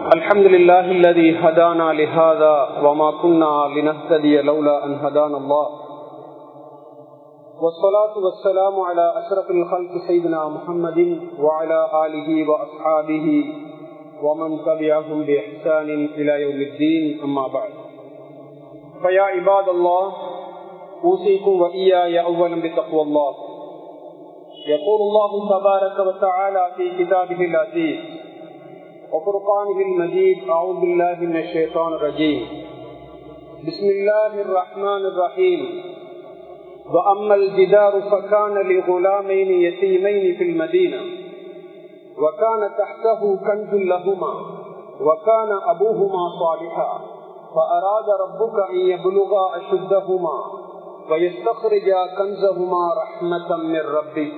الحمد لله الذي هدانا لهذا وما كنا لنهتدي لولا أن هدانا الله والصلاة والسلام على أشرف الخلق سيدنا محمد وعلى آله وأصحابه ومن تبعهم بإحسان إلى يوم الدين أما بعد فيا عباد الله أوصيكم وإياي أولا بتقوى الله يقول الله تبارك وتعالى في كتابه العزيز وفرقانه المجيد أعوذ بالله من الشيطان الرجيم بسم الله الرحمن الرحيم وأما الجدار فكان لغلامين يتيمين في المدينة وكان تحته كنز لهما وكان أبوهما صالحا فأراد ربك أن يبلغا أشدهما ويستخرجا كنزهما رحمة من ربك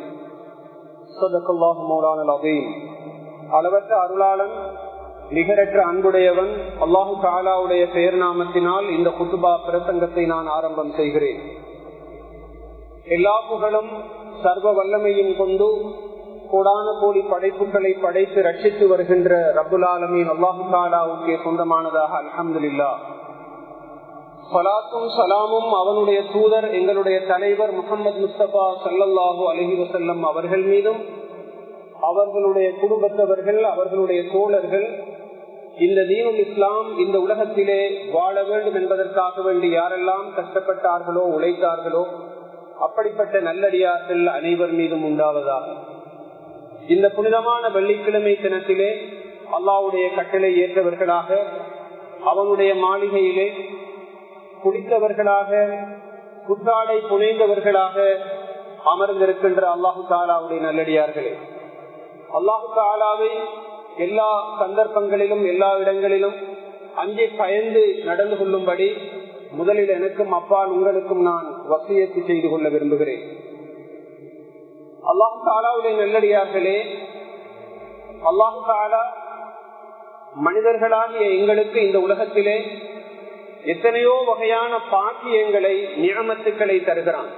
صدق الله مولانا العظيم அளவற்ற அருளாளன் நிகரற்ற அன்புடையவன் அல்லாஹு தாலாவுடைய பெயர் நாமத்தினால் இந்த குத்துபா பிரசங்கத்தை நான் ஆரம்பம் செய்கிறேன் எல்லா புகழும் சர்வ வல்லமையும் கொண்டு கோடான கோடி படைப்புகளை படைத்து ரட்சித்து வருகின்ற ரபுல் ஆலமின் அல்லாஹு தாலாவுக்கே சொந்தமானதாக அலமதுல்லா சலாத்தும் சலாமும் அவனுடைய தூதர் எங்களுடைய தலைவர் முகமது முஸ்தபா சல்லல்லாஹூ அலஹி வசல்லம் அவர்கள் மீதும் அவர்களுடைய குடும்பத்தவர்கள் அவர்களுடைய தோழர்கள் இந்த தீனுல் இஸ்லாம் இந்த உலகத்திலே வாழ வேண்டும் என்பதற்காக வேண்டி யாரெல்லாம் கஷ்டப்பட்டார்களோ உழைத்தார்களோ அப்படிப்பட்ட நல்லடியார்கள் அனைவர் மீதும் உண்டாவதாக இந்த புனிதமான வெள்ளிக்கிழமை தினத்திலே அல்லாவுடைய கட்டளை ஏற்றவர்களாக அவனுடைய மாளிகையிலே குடித்தவர்களாக புத்தாடை புனைந்தவர்களாக அமர்ந்திருக்கின்ற அல்லாஹு தாலாவுடைய நல்லடியார்களே அல்லாஹு தாலாவை எல்லா சந்தர்ப்பங்களிலும் எல்லா இடங்களிலும் அங்கே பயந்து நடந்து கொள்ளும்படி முதலில் எனக்கும் அப்பால் உங்களுக்கும் நான் வசியத்து செய்து கொள்ள விரும்புகிறேன் அல்லாஹு தாலாவுடைய நல்லடியார்களே அல்லாஹு தாலா மனிதர்களாகிய எங்களுக்கு இந்த உலகத்திலே எத்தனையோ வகையான பாக்கியங்களை நியமத்துக்களை தருகிறான்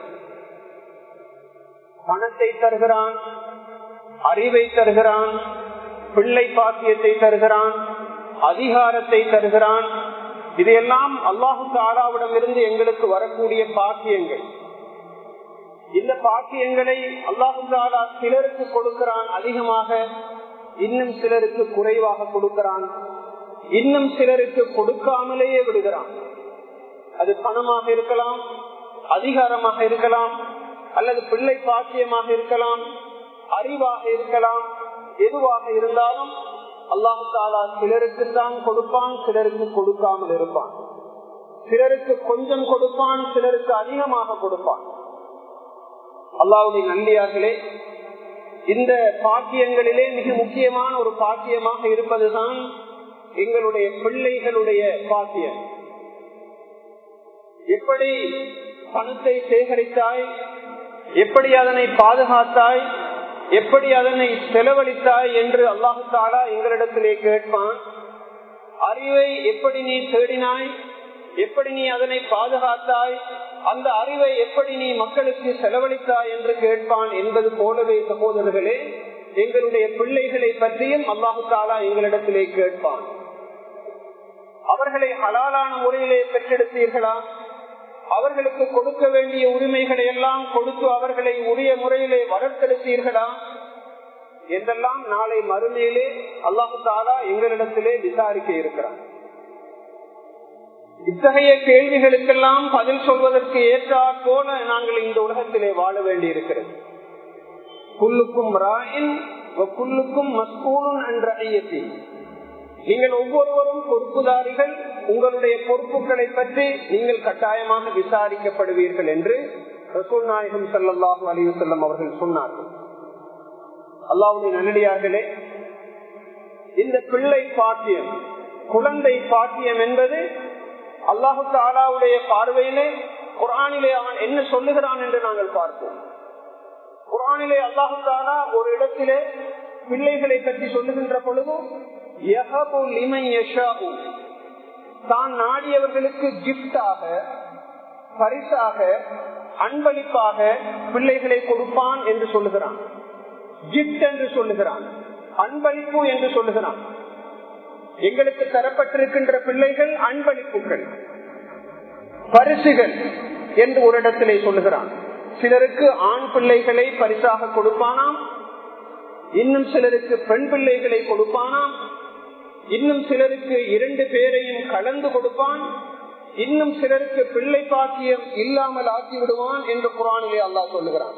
பணத்தை தருகிறான் அறிவை தருகிறான் பிள்ளை பாக்கியத்தை தருகிறான் அதிகாரத்தை தருகிறான் இதையெல்லாம் அல்லாஹு தாலாவிடம் இருந்து எங்களுக்கு வரக்கூடிய பாக்கியங்கள் இந்த பாக்கியங்களை அல்லாஹு தாலா சிலருக்கு கொடுக்கிறான் அதிகமாக இன்னும் சிலருக்கு குறைவாக கொடுக்கிறான் இன்னும் சிலருக்கு கொடுக்காமலேயே விடுகிறான் அது பணமாக இருக்கலாம் அதிகாரமாக இருக்கலாம் அல்லது பிள்ளை பாக்கியமாக இருக்கலாம் அறிவாக இருக்கலாம் எதுவாக இருந்தாலும் அல்லாஹு தாலா சிலருக்கு தான் கொடுப்பான் சிலருக்கு கொடுக்காமல் இருப்பான் சிலருக்கு கொஞ்சம் கொடுப்பான் சிலருக்கு அதிகமாக கொடுப்பான் அல்லாவுடைய நன்றியார்களே இந்த பாக்கியங்களிலே மிக முக்கியமான ஒரு பாக்கியமாக இருப்பதுதான் எங்களுடைய பிள்ளைகளுடைய பாக்கியம் எப்படி பணத்தை சேகரித்தாய் எப்படி அதனை பாதுகாத்தாய் எப்படி அதனை செலவழித்தாய் என்று அல்லாஹு தாலா எங்களிடத்திலே கேட்பான் அறிவை எப்படி நீ தேடினாய் எப்படி நீ அதனை பாதுகாத்தாய் அந்த அறிவை எப்படி நீ மக்களுக்கு செலவழித்தாய் என்று கேட்பான் என்பது போலவே சகோதரர்களே எங்களுடைய பிள்ளைகளை பற்றியும் அல்லாஹு தாலா எங்களிடத்திலே கேட்பான் அவர்களை ஹலாலான முறையிலே பெற்றெடுத்தீர்களா அவர்களுக்கு கொடுக்க வேண்டிய உரிமைகளை எல்லாம் கொடுத்து அவர்களை உரிய முறையிலே வளர்த்தெடுத்தீர்களா என்றெல்லாம் நாளை மறுமையிலே அல்லாஹு தாலா எங்களிடத்திலே விசாரிக்க இருக்கிறார் இத்தகைய கேள்விகளுக்கெல்லாம் பதில் சொல்வதற்கு ஏற்றாற் போல நாங்கள் இந்த உலகத்திலே வாழ வேண்டி இருக்கிறது குல்லுக்கும் ராயின் குல்லுக்கும் மஸ்கூலும் என்ற ஐயத்தில் நீங்கள் ஒவ்வொருவரும் பொறுப்புதாரிகள் உங்களுடைய பொறுப்புகளை பற்றி நீங்கள் கட்டாயமாக விசாரிக்கப்படுவீர்கள் என்று ரசூல் நாயகம் சல்லாஹூ அலிவசல்லம் அவர்கள் சொன்னார்கள் அல்லாவுடைய நல்லடியார்களே இந்த பிள்ளை பாக்கியம் குழந்தை பாக்கியம் என்பது அல்லாஹு தாலாவுடைய பார்வையிலே குரானிலே அவன் என்ன சொல்லுகிறான் என்று நாங்கள் பார்ப்போம் குரானிலே அல்லாஹு தாலா ஒரு இடத்திலே பிள்ளைகளை பற்றி சொல்லுகின்ற பொழுது தான் நாடியவர்களுக்கு கிப்டாக பரிசாக அன்பளிப்பாக பிள்ளைகளை கொடுப்பான் என்று சொல்லுகிறான் கிப்ட் என்று சொல்லுகிறான் அன்பளிப்பு என்று சொல்லுகிறான் எங்களுக்கு தரப்பட்டிருக்கின்ற பிள்ளைகள் அன்பளிப்புகள் பரிசுகள் என்று ஒரு இடத்திலே சொல்லுகிறான் சிலருக்கு ஆண் பிள்ளைகளை பரிசாக கொடுப்பானாம் இன்னும் சிலருக்கு பெண் பிள்ளைகளை கொடுப்பானாம் இன்னும் சிலருக்கு இரண்டு பேரையும் கலந்து கொடுப்பான் இன்னும் சிலருக்கு பிள்ளை பாக்கியம் இல்லாமல் ஆக்கி விடுவான் என்று குரானிலே அல்லா சொல்லுகிறான்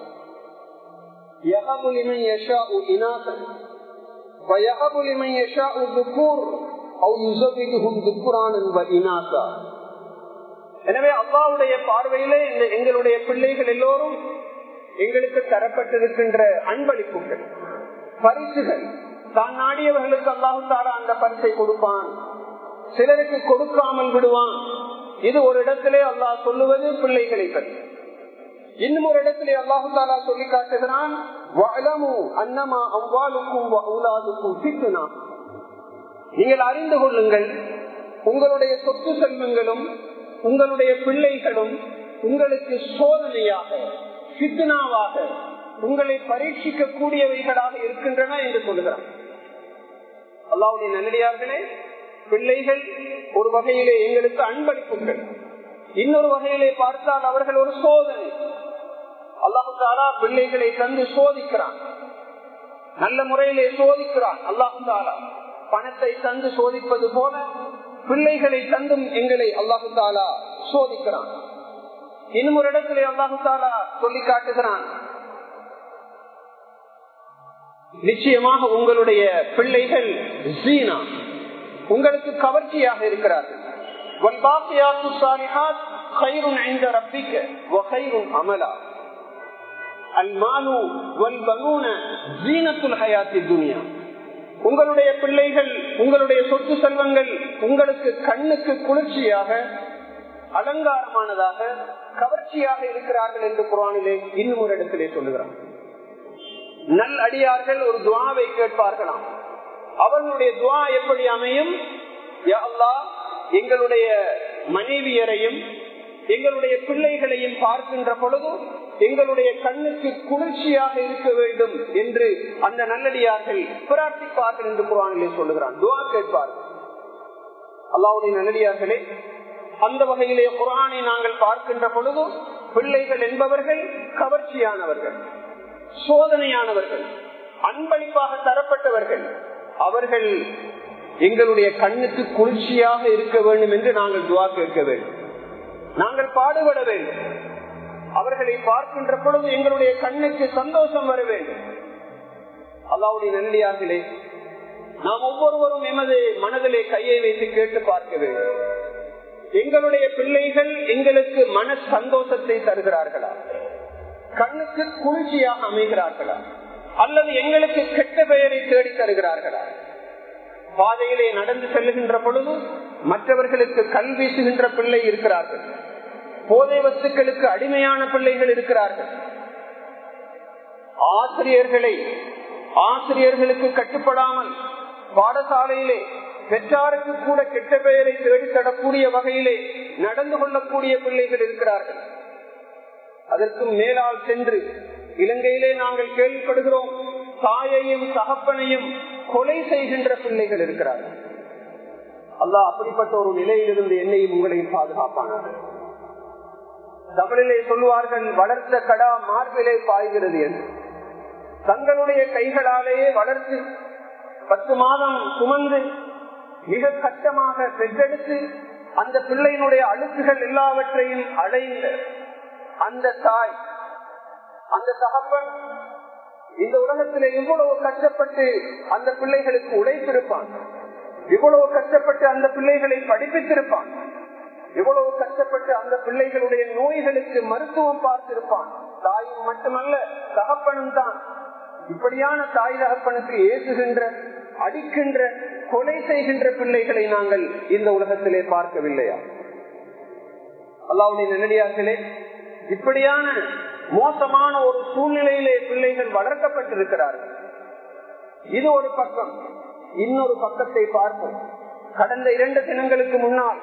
எனவே அல்லாவுடைய பார்வையிலே எங்களுடைய பிள்ளைகள் எல்லோரும் எங்களுக்கு தரப்பட்டிருக்கின்ற அன்பளிப்புகள் பரிசுகள் தான் நாடியவர்களுக்கு அல்லாஹு தாரா அந்த பரிசை கொடுப்பான் சிலருக்கு கொடுக்காமல் விடுவான் இது ஒரு இடத்திலே அல்லாஹ் சொல்லுவது பிள்ளைகளை பற்றி இன்னும் ஒரு இடத்திலே அல்லாஹு தாலா சொல்லி காட்டுகிறான் அன்னமா அவ்வாளுக்கும் சித்துனா நீங்கள் அறிந்து கொள்ளுங்கள் உங்களுடைய சொத்து செல்வங்களும் உங்களுடைய பிள்ளைகளும் உங்களுக்கு சோதனையாக சித்துனாவாக உங்களை பரீட்சிக்க கூடியவைகளாக இருக்கின்றன என்று சொல்லுகிறான் அல்லாவுடைய நல்லடியார்களே பிள்ளைகள் ஒரு வகையிலே எங்களுக்கு அன்பளிப்புகள் இன்னொரு வகையிலே பார்த்தால் அவர்கள் ஒரு சோதனை அல்லாஹு தாலா பிள்ளைகளை தந்து சோதிக்கிறான் நல்ல முறையிலே சோதிக்கிறான் அல்லாஹு தாலா பணத்தை தந்து சோதிப்பது போல பிள்ளைகளை தந்தும் எங்களை அல்லாஹு தாலா சோதிக்கிறான் இன்னும் ஒரு இடத்திலே அல்லாஹு தாலா சொல்லி காட்டுகிறான் நிச்சயமாக உங்களுடைய பிள்ளைகள் ஜீனா உங்களுக்கு கவர்ச்சியாக இருக்கிறார்கள் உங்களுடைய பிள்ளைகள் உங்களுடைய சொத்து செல்வங்கள் உங்களுக்கு கண்ணுக்கு குளிர்ச்சியாக அலங்காரமானதாக கவர்ச்சியாக இருக்கிறார்கள் என்று குரானிலே இன்னும் ஒரு இடத்திலே சொல்லுகிறார் நல் அடியார்கள் ஒரு துவாவை கேட்பார்களாம் அவர்களுடைய துவா எப்படி அமையும் எங்களுடைய மனைவியரையும் எங்களுடைய பிள்ளைகளையும் பார்க்கின்ற பொழுது எங்களுடைய கண்ணுக்கு குளிர்ச்சியாக இருக்க வேண்டும் என்று அந்த நல்லடியார்கள் பிரார்த்திப்பார்கள் என்று குரானிலே சொல்லுகிறான் துவா கேட்பார்கள் அல்லாவுடைய நல்லடியார்களே அந்த வகையிலே குரானை நாங்கள் பார்க்கின்ற பொழுது பிள்ளைகள் என்பவர்கள் கவர்ச்சியானவர்கள் சோதனையானவர்கள் அன்பளிப்பாக தரப்பட்டவர்கள் அவர்கள் எங்களுடைய கண்ணுக்கு குளிர்ச்சியாக இருக்க வேண்டும் என்று நாங்கள் துவா கேட்க வேண்டும் நாங்கள் பாடுபட வேண்டும் அவர்களை பார்க்கின்ற பொழுது எங்களுடைய கண்ணுக்கு சந்தோஷம் வர வேண்டும் அல்லாவுடைய நல்லியார்களே நாம் ஒவ்வொருவரும் எமது மனதிலே கையை வைத்து கேட்டு பார்க்க வேண்டும் எங்களுடைய பிள்ளைகள் எங்களுக்கு மன சந்தோஷத்தை தருகிறார்களா கண்ணுக்கு குளிர்ச்சியாக அமைகிறார்களா அல்லது எங்களுக்கு கெட்ட பெயரை தேடி தருகிறார்களா பாதையிலே நடந்து செல்லுகின்ற பொழுது மற்றவர்களுக்கு கல் வீசுகின்ற பிள்ளை இருக்கிறார்கள் போதை வஸ்துக்களுக்கு அடிமையான பிள்ளைகள் இருக்கிறார்கள் ஆசிரியர்களை ஆசிரியர்களுக்கு கட்டுப்படாமல் பாடசாலையிலே பெற்றாருக்கு கூட கெட்ட பெயரை தேடித்தரக்கூடிய வகையிலே நடந்து கொள்ளக்கூடிய பிள்ளைகள் இருக்கிறார்கள் அதற்கும் மேலால் சென்று இலங்கையிலே நாங்கள் கேள்விப்படுகிறோம் தாயையும் தகப்பனையும் கொலை செய்கின்ற பிள்ளைகள் இருக்கிறார்கள் அல்லாஹ் அப்படிப்பட்ட ஒரு நிலையிலிருந்து என்னையும் உங்களையும் பாதுகாப்பானார் தமிழிலே சொல்லுவார்கள் வளர்த்த கடா மார்பிலே பாய்கிறது என்று தங்களுடைய கைகளாலேயே வளர்த்து பத்து மாதம் சுமந்து மிக கஷ்டமாக பெற்றெடுத்து அந்த பிள்ளையினுடைய அழுக்குகள் எல்லாவற்றையும் அடைந்த அந்த தாய் அந்த தகப்பன் இந்த உலகத்திலே இவ்வளவு கஷ்டப்பட்டு அந்த பிள்ளைகளுக்கு உழைத்திருப்பான் இவ்வளவு கஷ்டப்பட்டு அந்த பிள்ளைகளை படிப்பித்திருப்பான் இவ்வளவு கஷ்டப்பட்டு அந்த பிள்ளைகளுடைய நோய்களுக்கு மருத்துவம் பார்த்திருப்பான் தாயும் மட்டுமல்ல தகப்பனும் தான் இப்படியான தாய் தகப்பனுக்கு ஏசுகின்ற அடிக்கின்ற கொலை செய்கின்ற பிள்ளைகளை நாங்கள் இந்த உலகத்திலே பார்க்கவில்லையா அல்லாவுடைய நல்லடியார்களே இப்படியான மோசமான ஒரு சூழ்நிலையிலே பிள்ளைகள் வளர்க்கப்பட்டிருக்கிறார்கள் இது ஒரு பக்கம் இன்னொரு பக்கத்தை பார்ப்போம் கடந்த இரண்டு தினங்களுக்கு முன்னால்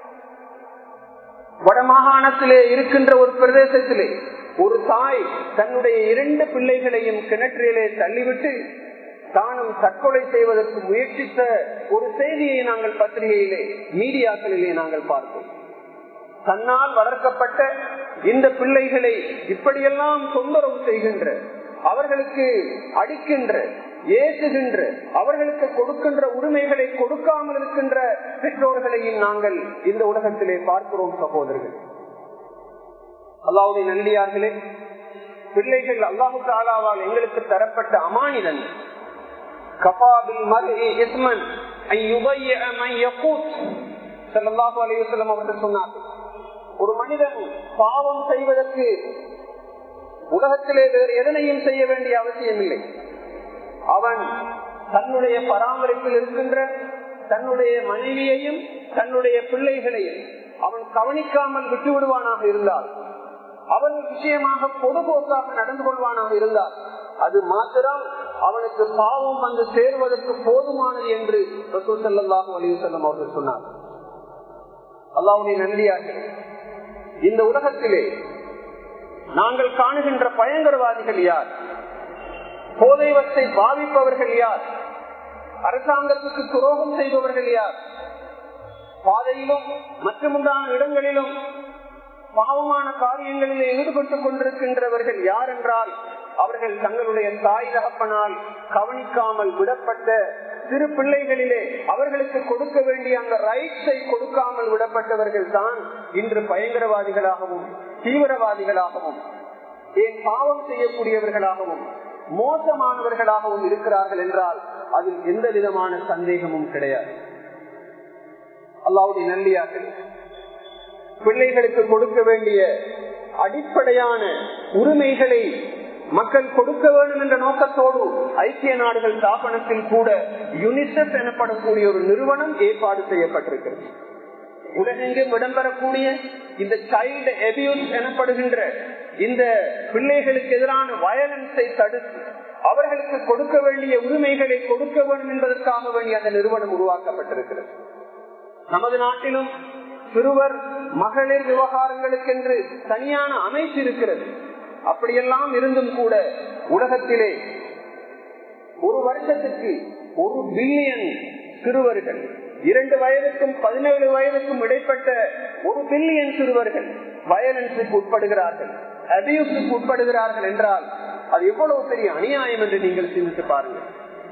வடமாகாணத்திலே இருக்கின்ற ஒரு பிரதேசத்திலே ஒரு தாய் தன்னுடைய இரண்டு பிள்ளைகளையும் கிணற்றிலே தள்ளிவிட்டு தானும் தற்கொலை செய்வதற்கு முயற்சித்த ஒரு செய்தியை நாங்கள் பத்திரிகையிலே மீடியாக்களிலே நாங்கள் பார்த்தோம் தன்னால் வளர்க்கப்பட்ட இந்த பிள்ளைகளை இப்படியெல்லாம் தொந்தரவு செய்கின்ற அவர்களுக்கு அடிக்கின்ற ஏசுகின்ற அவர்களுக்கு கொடுக்கின்ற உரிமைகளை கொடுக்காமல் இருக்கின்ற பெற்றோர்களையும் நாங்கள் இந்த உலகத்திலே பார்க்கிறோம் சகோதரர்கள் அல்லாவுடைய நன்றியார்களே பிள்ளைகள் அல்லாஹு தாலாவால் எங்களுக்கு தரப்பட்ட அமானிதன் கபாபில் மறு இஸ்மன் அவர்கள் சொன்னார்கள் ஒரு மனிதன் பாவம் செய்வதற்கு உலகத்திலே வேறு எதனையும் செய்ய வேண்டிய அவசியம் இல்லை அவன் தன்னுடைய பராமரிப்பில் இருக்கின்ற தன்னுடைய மனைவியையும் தன்னுடைய பிள்ளைகளையும் அவன் கவனிக்காமல் விட்டு விடுவானாக இருந்தால் அவன் விஷயமாக பொதுபோக்காக நடந்து கொள்வானாக இருந்தால் அது மாத்திரம் அவனுக்கு பாவம் வந்து சேர்வதற்கு போதுமானது என்று ரசூல் சல்லாஹூ அலிவசல்லம் அவர்கள் சொன்னார் அல்லாவுடைய நன்றியாக இந்த உலகத்திலே நாங்கள் காணுகின்ற பயங்கரவாதிகள் யார் போதைவத்தை பாவிப்பவர்கள் யார் அரசாங்கத்துக்கு துரோகம் செய்பவர்கள் யார் பாதையிலும் மற்றுமுண்டான இடங்களிலும் பாவமான காரியங்களில் ஈடுபட்டுக் கொண்டிருக்கின்றவர்கள் யார் என்றால் அவர்கள் தங்களுடைய தாய் தகப்பனால் கவனிக்காமல் விடப்பட்ட சிறு பிள்ளைகளிலே அவர்களுக்கு கொடுக்க வேண்டிய அந்த ரைட்ஸை கொடுக்காமல் விடப்பட்டவர்கள் தான் இன்று பயங்கரவாதிகளாகவும் தீவிரவாதிகளாகவும் ஏன் பாவம் செய்யக்கூடியவர்களாகவும் மோசமானவர்களாகவும் இருக்கிறார்கள் என்றால் அதில் எந்த விதமான சந்தேகமும் கிடையாது அல்லாவுடைய நன்றியார்கள் பிள்ளைகளுக்கு கொடுக்க வேண்டிய அடிப்படையான உரிமைகளை மக்கள் கொடுக்க வேண்டும் என்ற நோக்கத்தோடு ஐக்கிய நாடுகள் ஸ்தாபனத்தில் கூட யுனிசெப் எனப்படக்கூடிய ஒரு நிறுவனம் ஏற்பாடு செய்யப்பட்டிருக்கிறது உலகெங்கும் இடம்பெறக்கூடிய இந்த சைல்டு எபியூஸ் எனப்படுகின்ற இந்த பிள்ளைகளுக்கு எதிரான வயலன்ஸை தடுத்து அவர்களுக்கு கொடுக்க வேண்டிய உரிமைகளை கொடுக்க வேண்டும் என்பதற்காக வேண்டிய அந்த நிறுவனம் உருவாக்கப்பட்டிருக்கிறது நமது நாட்டிலும் சிறுவர் மகளிர் விவகாரங்களுக்கென்று தனியான அமைப்பு இருக்கிறது அப்படியெல்லாம் இருந்தும் கூட உலகத்திலே ஒரு வருஷத்துக்கு ஒரு பில்லியன் சிறுவர்கள் இரண்டு வயதுக்கும் பதினேழு வயதுக்கும் இடைப்பட்ட ஒரு பில்லியன் சிறுவர்கள் வயலன்ஸுக்கு உட்படுகிறார்கள் அபியூஸுக்கு உட்படுகிறார்கள் என்றால் அது எவ்வளவு பெரிய அநியாயம் என்று நீங்கள் சிந்தித்து பாருங்கள்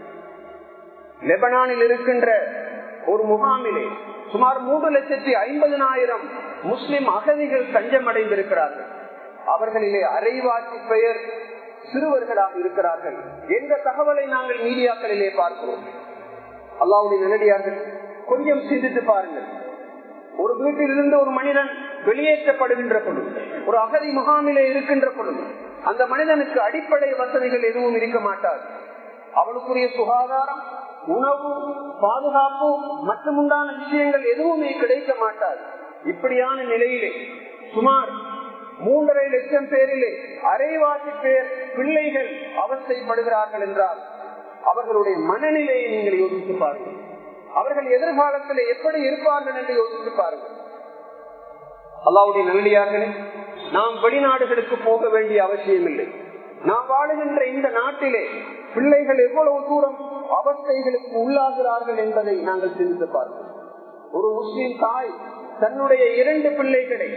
லெபனானில் இருக்கின்ற ஒரு முகாமிலே சுமார் மூன்று லட்சத்தி ஐம்பதனாயிரம் முஸ்லிம் அகதிகள் தஞ்சமடைந்திருக்கிறார்கள் அவர்களிலே அரைவாசி பெயர் சிறுவர்களாக இருக்கிறார்கள் என்ற தகவலை நாங்கள் மீடியாக்களிலே பார்க்கிறோம் அல்லாவுடைய நிலடியார்கள் கொஞ்சம் சிந்தித்து பாருங்கள் ஒரு வீட்டில் இருந்து ஒரு மனிதன் வெளியேற்றப்படுகின்ற பொழுது ஒரு அகதி முகாமிலே இருக்கின்ற பொழுது அந்த மனிதனுக்கு அடிப்படை வசதிகள் எதுவும் இருக்க மாட்டார் அவனுக்குரிய சுகாதாரம் உணவு பாதுகாப்பு மற்றும் உண்டான விஷயங்கள் எதுவுமே கிடைக்க மாட்டாது இப்படியான நிலையிலே சுமார் மூன்றரை லட்சம் பேரிலே அரைவாசி பேர் பிள்ளைகள் அவஸ்தைப்படுகிறார்கள் என்றால் அவர்களுடைய மனநிலையை நீங்கள் யோசித்து பாருங்கள் அவர்கள் எதிர்காலத்தில் எப்படி இருப்பார்கள் என்று யோசித்து பாருங்கள் அல்லாவுடைய நல்லியார்களே நாம் வெளிநாடுகளுக்கு போக வேண்டிய அவசியம் இல்லை நாம் வாழுகின்ற இந்த நாட்டிலே பிள்ளைகள் எவ்வளவு தூரம் அவஸ்தைகளுக்கு உள்ளாகிறார்கள் என்பதை நாங்கள் சிந்தித்து பார்க்கிறோம் ஒரு முஸ்லிம் தாய் தன்னுடைய இரண்டு பிள்ளைகளை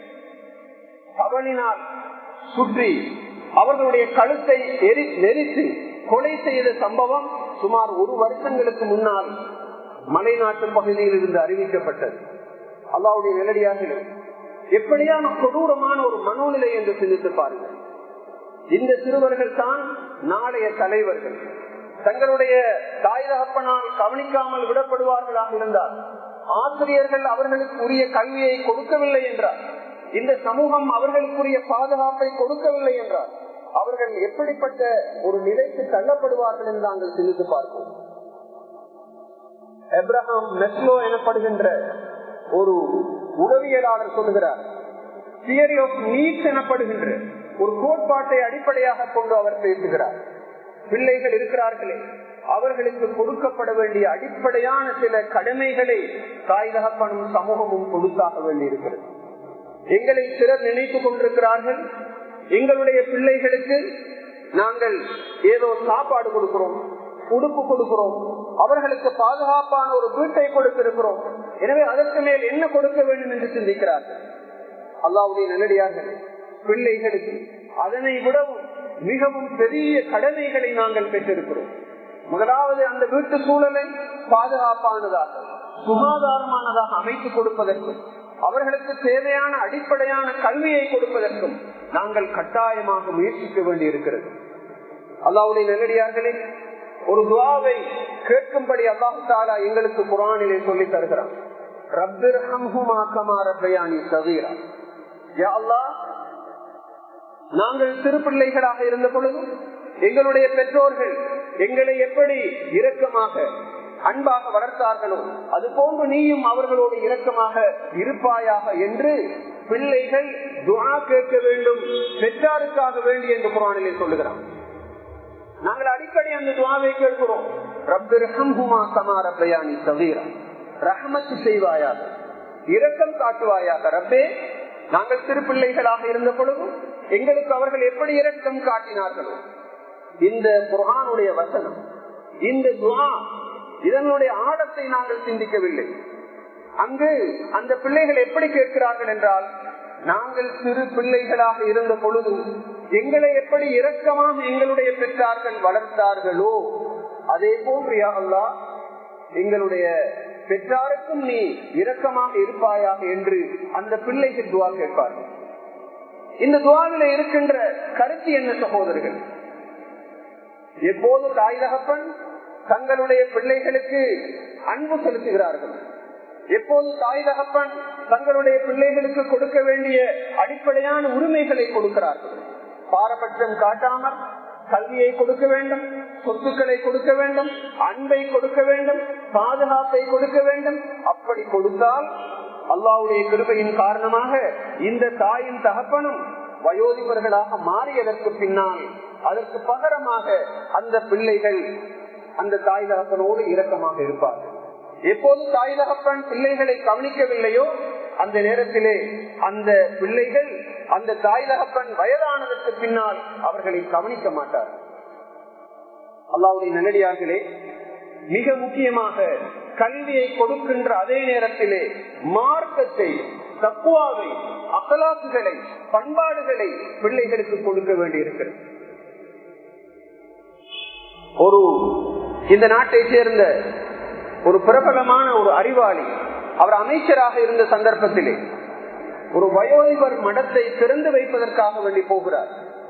அவனினால் சுற்றி அவர்களுடைய கழுத்தை எரி நெரித்து கொலை செய்த சம்பவம் சுமார் ஒரு வருஷங்களுக்கு முன்னால் மலைநாட்டு பகுதியில் இருந்து அறிவிக்கப்பட்டது அல்லாவுடைய நிலடியாக எப்படியான கொடூரமான ஒரு மனோநிலை என்று சிந்தித்து பாருங்கள் இந்த சிறுவர்கள் தான் நாளைய தலைவர்கள் தங்களுடைய தாய் தகப்பனால் கவனிக்காமல் விடப்படுவார்களாக இருந்தால் ஆசிரியர்கள் அவர்களுக்கு உரிய கல்வியை கொடுக்கவில்லை என்றார் இந்த சமூகம் அவர்களுக்குரிய பாதுகாப்பை கொடுக்கவில்லை என்றார் அவர்கள் எப்படிப்பட்ட ஒரு நிலைக்கு தள்ளப்படுவார்கள் என்று நாங்கள் சிந்தித்து பார்ப்போம் எப்ரஹாம் மெஸ்லோ எனப்படுகின்ற ஒரு உளவியலாளர் சொல்லுகிறார் தியரி ஆஃப் நீட்ஸ் எனப்படுகின்ற ஒரு கோட்பாட்டை அடிப்படையாக கொண்டு அவர் பேசுகிறார் பிள்ளைகள் இருக்கிறார்களே அவர்களுக்கு கொடுக்கப்பட வேண்டிய அடிப்படையான சில கடமைகளை தாய் தகப்பனும் சமூகமும் கொடுத்தாக வேண்டியிருக்கிறது எங்களை சிலர் நினைத்துக் கொண்டிருக்கிறார்கள் எங்களுடைய பிள்ளைகளுக்கு நாங்கள் ஏதோ சாப்பாடு கொடுக்கிறோம் உடுப்பு கொடுக்கிறோம் அவர்களுக்கு பாதுகாப்பான ஒரு வீட்டை கொடுத்திருக்கிறோம் எனவே அதற்கு மேல் என்ன கொடுக்க வேண்டும் என்று சிந்திக்கிறார்கள் அல்லாவுடைய நல்லடியார்கள் பிள்ளைகளுக்கு அதனை விடவும் மிகவும் பெரிய கடமைகளை நாங்கள் பெற்றிருக்கிறோம் முதலாவது அந்த வீட்டு சூழலை பாதுகாப்பானதாக சுகாதாரமானதாக அமைத்துக் கொடுப்பதற்கும் அவர்களுக்கு தேவையான அடிப்படையான கல்வியை கொடுப்பதற்கும் நாங்கள் கட்டாயமாக முயற்சிக்க வேண்டி இருக்கிறது அல்லாவுடைய நல்லடியார்களே ஒரு துவாவை கேட்கும்படி அல்லாஹு தாலா எங்களுக்கு குரானிலே சொல்லி தருகிறான் ரப்பிர் ஹம்ஹுமா கமா ரப்பயானி சதீரா யா அல்லாஹ் நாங்கள் சிறு பிள்ளைகளாக இருந்த பொழுது எங்களுடைய பெற்றோர்கள் எங்களை எப்படி இரக்கமாக அன்பாக வளர்த்தார்களோ அது போன்று நீயும் அவர்களோடு இரக்கமாக இருப்பாயாக என்று பிள்ளைகள் துவா கேட்க வேண்டும் பெற்றாருக்காக வேண்டி என்று குரானிலே சொல்லுகிறான் நாங்கள் அடிக்கடி அந்த துவாவை கேட்கிறோம் ரப்பிரஹம்ஹுமா கமா ரப்பயானி சவீரா ரஹமத்து செய்வாயாக இரக்கம் காட்டுவாயாக ரப்பே நாங்கள் சிறு பிள்ளைகளாக இருந்த பொழுதும் எங்களுக்கு அவர்கள் எப்படி இரக்கம் காட்டினார்களோ இந்த குரானுடைய வசனம் இந்த துவா இதனுடைய ஆழத்தை நாங்கள் சிந்திக்கவில்லை அங்கு அந்த பிள்ளைகள் எப்படி கேட்கிறார்கள் என்றால் நாங்கள் சிறு பிள்ளைகளாக இருந்த பொழுதும் எங்களை எப்படி இரக்கமாக எங்களுடைய பெற்றார்கள் வளர்த்தார்களோ அதே போன்று யாருல்லா எங்களுடைய பெற்றாருக்கும் நீ இரக்கமாக இருப்பாயாக என்று அந்த பிள்ளைகள் துவா கேட்பார்கள் இந்த துவாவில இருக்கின்ற கருத்து என்ன சகோதரர்கள் எப்போது தாய் தகப்பன் தங்களுடைய பிள்ளைகளுக்கு அன்பு செலுத்துகிறார்கள் எப்போது தாய் தகப்பன் தங்களுடைய பிள்ளைகளுக்கு கொடுக்க வேண்டிய அடிப்படையான உரிமைகளை கொடுக்கிறார்கள் பாரபட்சம் காட்டாமல் கல்வியை கொடுக்க வேண்டும் சொத்துக்களை கொடுக்க வேண்டும் அன்பை கொடுக்க வேண்டும் பாதுகாப்பை கொடுக்க வேண்டும் அப்படி கொடுத்தால் அல்லாவுடைய கிருபையின் காரணமாக இந்த தாயின் தகப்பனும் வயோதிபர்களாக மாறியதற்கு பின்னால் அதற்கு பகரமாக அந்த பிள்ளைகள் அந்த தாய் தகப்பனோடு இரக்கமாக இருப்பார்கள் எப்போது தாய் தகப்பன் பிள்ளைகளை கவனிக்கவில்லையோ அந்த நேரத்திலே அந்த பிள்ளைகள் அந்த தாய் தகப்பன் வயதானதற்கு பின்னால் அவர்களை கவனிக்க மாட்டார் அல்லாவுடைய நல்லடியார்களே மிக முக்கியமாக கல்வியை கொடுக்கின்ற அதே நேரத்திலே மார்க்கத்தை தக்குவாவை அகலாக்குகளை பண்பாடுகளை பிள்ளைகளுக்கு கொடுக்க வேண்டியிருக்கிறது ஒரு இந்த நாட்டை சேர்ந்த ஒரு பிரபலமான ஒரு அறிவாளி அவர் அமைச்சராக இருந்த சந்தர்ப்பத்திலே ஒரு வயோதிபர் மடத்தை திறந்து வைப்பதற்காக வேண்டி போகிறார்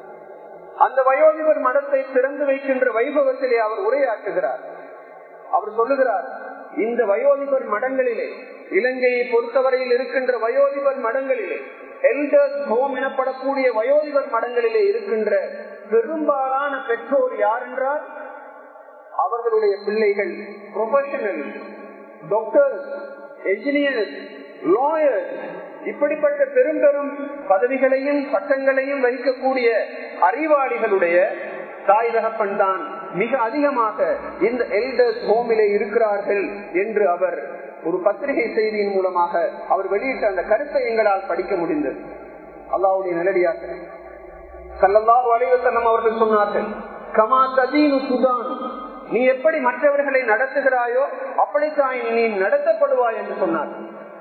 அந்த வயோதிபர் மடத்தை திறந்து வைக்கின்ற வைபவத்திலே அவர் உரையாற்றுகிறார் அவர் சொல்லுகிறார் இந்த வயோதிபர் மடங்களிலே இலங்கையை பொறுத்தவரையில் இருக்கின்ற வயோதிபர் மடங்களிலே எல்டர்ஸ் ஹோம் எனப்படக்கூடிய வயோதிபர் மடங்களிலே இருக்கின்ற பெரும்பாலான பெற்றோர் யார் என்றால் அவர்களுடைய பிள்ளைகள் ப்ரொஃபஷனல் டாக்டர்ஸ் என்ஜினியர்ஸ் லாயர்ஸ் இப்படிப்பட்ட பெரும் பெரும் பதவிகளையும் சட்டங்களையும் வகிக்கக்கூடிய அறிவாளிகளுடைய தாய் தகப்பன் தான் மிக அதிகமாக இந்த எல்டர்ஸ் ஹோமிலே இருக்கிறார்கள் என்று அவர் ஒரு பத்திரிகை செய்தியின் மூலமாக அவர் வெளியிட்ட அந்த கருத்தை எங்களால் படிக்க முடிந்தது அல்லாவுடைய நிலடியாக கல்லல்லா வலைவசனம் அவர்கள் சொன்னார்கள் கமா ததீனு சுதான் நீ எப்படி மற்றவர்களை நடத்துகிறாயோ அப்படித்தான் நீ நடத்தப்படுவாய் என்று சொன்னார்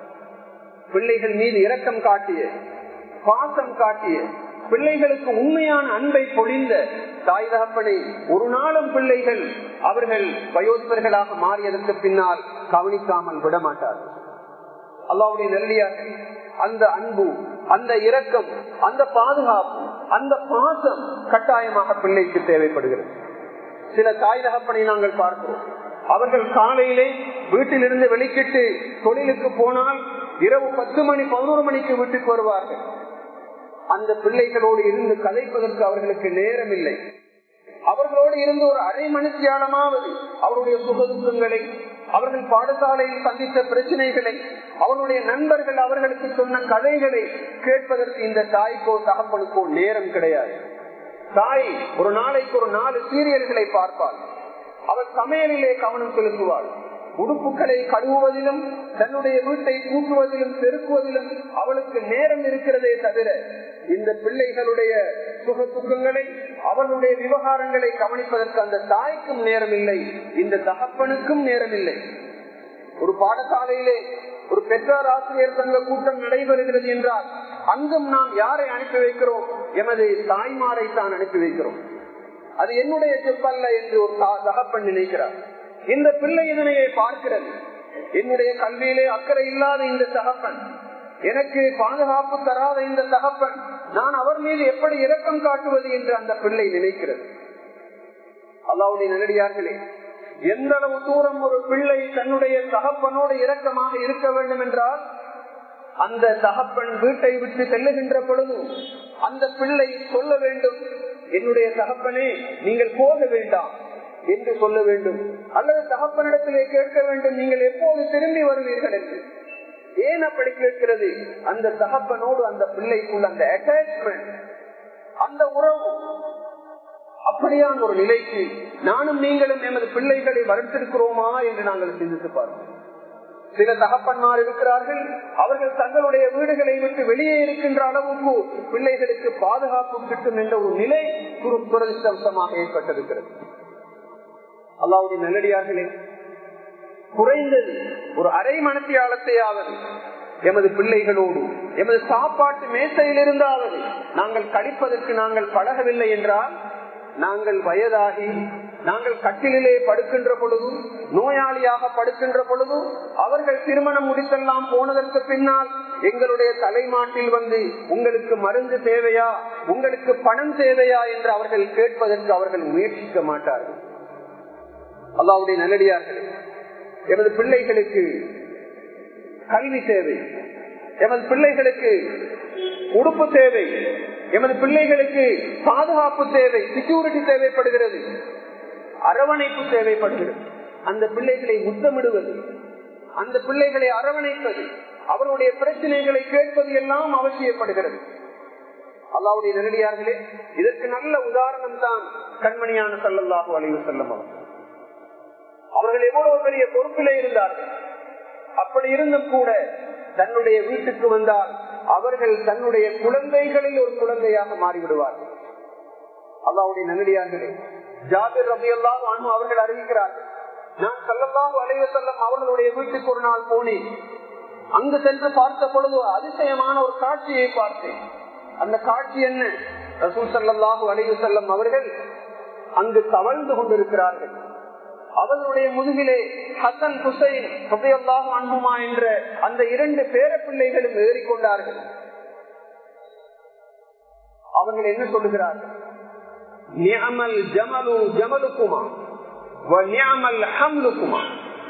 பிள்ளைகள் மீது இரக்கம் காட்டிய பாசம் காட்டிய பிள்ளைகளுக்கு உண்மையான அன்பை பொழிந்த தாய் தகப்பனை ஒரு நாளும் பிள்ளைகள் அவர்கள் வயோதிபர்களாக மாறியதற்கு பின்னால் கவனிக்காமல் விட மாட்டார்கள் அல்லாவுடைய நல்லியாக அந்த அன்பு அந்த இரக்கம் அந்த பாதுகாப்பு அந்த பாசம் கட்டாயமாக பிள்ளைக்கு தேவைப்படுகிறது சில தாய் தகப்பனை நாங்கள் பார்க்கிறோம் அவர்கள் காலையிலே வீட்டிலிருந்து வெளிக்கிட்டு தொழிலுக்கு போனால் இரவு பத்து மணி பதினோரு மணிக்கு வீட்டுக்கு வருவார்கள் அந்த பிள்ளைகளோடு இருந்து கதைப்பதற்கு அவர்களுக்கு நேரம் இல்லை அவர்களோடு இருந்து ஒரு அரை மணித்தியாலமாவது அவருடைய சுகதுக்கங்களை அவர்கள் பாடசாலையில் சந்தித்த பிரச்சனைகளை அவருடைய நண்பர்கள் அவர்களுக்கு சொன்ன கதைகளை கேட்பதற்கு இந்த தாய்க்கோ தகப்பனுக்கோ நேரம் கிடையாது தாய் ஒரு நாளைக்கு ஒரு நாலு சீரியல்களை பார்ப்பாள் அவள் சமையலிலே கவனம் செலுத்துவாள் உடுப்புகளை கழுவுவதிலும் தன்னுடைய வீட்டை கூட்டுவதிலும் பெருக்குவதிலும் அவளுக்கு நேரம் இருக்கிறதே தவிர இந்த பிள்ளைகளுடைய சுக துக்கங்களை அவர்களுடைய விவகாரங்களை கவனிப்பதற்கு அந்த தாய்க்கும் நேரம் இல்லை இந்த தகப்பனுக்கும் நேரம் இல்லை ஒரு பாடசாலையிலே ஒரு பெற்றார் ஆசிரியர் சங்க கூட்டம் நடைபெறுகிறது என்றால் அங்கும் நாம் யாரை அனுப்பி வைக்கிறோம் எமது தாய்மாரை தான் அனுப்பி வைக்கிறோம் அது என்னுடைய செப்பல்ல என்று ஒரு தகப்பன் நினைக்கிறார் இந்த பிள்ளை இதனையை பார்க்கிறது என்னுடைய கல்வியிலே அக்கறை இல்லாத இந்த தகப்பன் எனக்கு பாதுகாப்பு தராத இந்த தகப்பன் நான் அவர் மீது எப்படி இரக்கம் காட்டுவது என்று அந்த பிள்ளை நினைக்கிறது அல்லாவுடைய நல்லடியார்களே எந்த அளவு தூரம் ஒரு பிள்ளை தன்னுடைய தகப்பனோடு இரக்கமாக இருக்க வேண்டும் என்றால் அந்த தகப்பன் வீட்டை விட்டு செல்லுகின்ற பொழுது அந்த பிள்ளை சொல்ல வேண்டும் என்னுடைய தகப்பனே நீங்கள் போக வேண்டாம் என்று சொல்ல வேண்டும் அல்லது தகப்பனிடத்திலே கேட்க வேண்டும் நீங்கள் எப்போது திரும்பி வருவீர்கள் என்று ஏன் அப்படி கேட்கிறது அந்த தகப்பனோடு அந்த பிள்ளைக்குள் அந்த அட்டாச்மெண்ட் அந்த உறவு அப்படியான ஒரு நிலைக்கு நானும் நீங்களும் எமது பிள்ளைகளை வளர்த்திருக்கிறோமா என்று நாங்கள் சிந்தித்து பார்ப்போம் சில தகப்பன்மார் இருக்கிறார்கள் அவர்கள் தங்களுடைய வீடுகளை விட்டு வெளியே இருக்கின்ற அளவுக்கு பிள்ளைகளுக்கு பாதுகாப்பு கிட்டும் என்ற ஒரு நிலை துரதிருஷ்டமாக ஏற்பட்டிருக்கிறது அல்லாவுடைய நல்லடியார்களே குறைந்தது ஒரு அரை மனத்தியாலத்தையாவது எமது பிள்ளைகளோடு எமது சாப்பாட்டு மேசையில் இருந்தாவது நாங்கள் கழிப்பதற்கு நாங்கள் பழகவில்லை என்றால் நாங்கள் வயதாகி நாங்கள் கட்டிலே படுக்கின்ற பொழுதும் நோயாளியாக படுக்கின்ற பொழுதும் அவர்கள் திருமணம் முடித்தெல்லாம் போனதற்கு பின்னால் எங்களுடைய தலைமாட்டில் வந்து உங்களுக்கு மருந்து தேவையா உங்களுக்கு பணம் தேவையா என்று அவர்கள் கேட்பதற்கு அவர்கள் முயற்சிக்க மாட்டார்கள் அல்லாவுடைய நல்லடியார்கள் எமது பிள்ளைகளுக்கு கல்வி தேவை எமது பிள்ளைகளுக்கு உடுப்பு தேவை எமது பிள்ளைகளுக்கு பாதுகாப்பு தேவை செக்யூரிட்டி தேவைப்படுகிறது அரவணைப்பு தேவைப்படுகிறது அந்த பிள்ளைகளை முத்தமிடுவது அந்த பிள்ளைகளை அரவணைப்பது அவருடைய பிரச்சனைகளை கேட்பது எல்லாம் அவசியப்படுகிறது அல்லாவுடைய நேரடியார்களே இதற்கு நல்ல உதாரணம் தான் கண்மணியான சல்லல்லாஹு அலைவு செல்லம் அவர்கள் அவர்கள் எவ்வளவு பெரிய பொறுப்பிலே இருந்தார்கள் அப்படி இருந்தும் கூட தன்னுடைய வீட்டுக்கு வந்தால் அவர்கள் தன்னுடைய குழந்தைகளில் ஒரு குழந்தையாக மாறிவிடுவார்கள் அல்லாவுடைய நன்னடியார்களே ஜாபிர் ரபி அல்லாஹ் அவர்கள் அறிவிக்கிறார்கள் நான் சல்லல்லாஹு அலைவ செல்லம் அவர்களுடைய வீட்டுக்கு ஒரு நாள் போனேன் அங்கு சென்று பார்த்த பொழுது அதிசயமான ஒரு காட்சியை பார்த்தேன் அந்த காட்சி என்ன ரசூல் சல்லாஹூ அலைவு செல்லம் அவர்கள் அங்கு தவழ்ந்து கொண்டிருக்கிறார்கள் அவர்களுடைய முதுகிலே ஹசன் ஹுசைன் ஹசையல்லாஹு அன்புமா என்ற அந்த இரண்டு பேர பிள்ளைகளும் ஏறிக்கொண்டார்கள் அவர்கள் என்ன சொல்லுகிறார்கள் நியமல் ஜமலு ஜமலுக்குமா நியமல் ஹம்லுக்குமா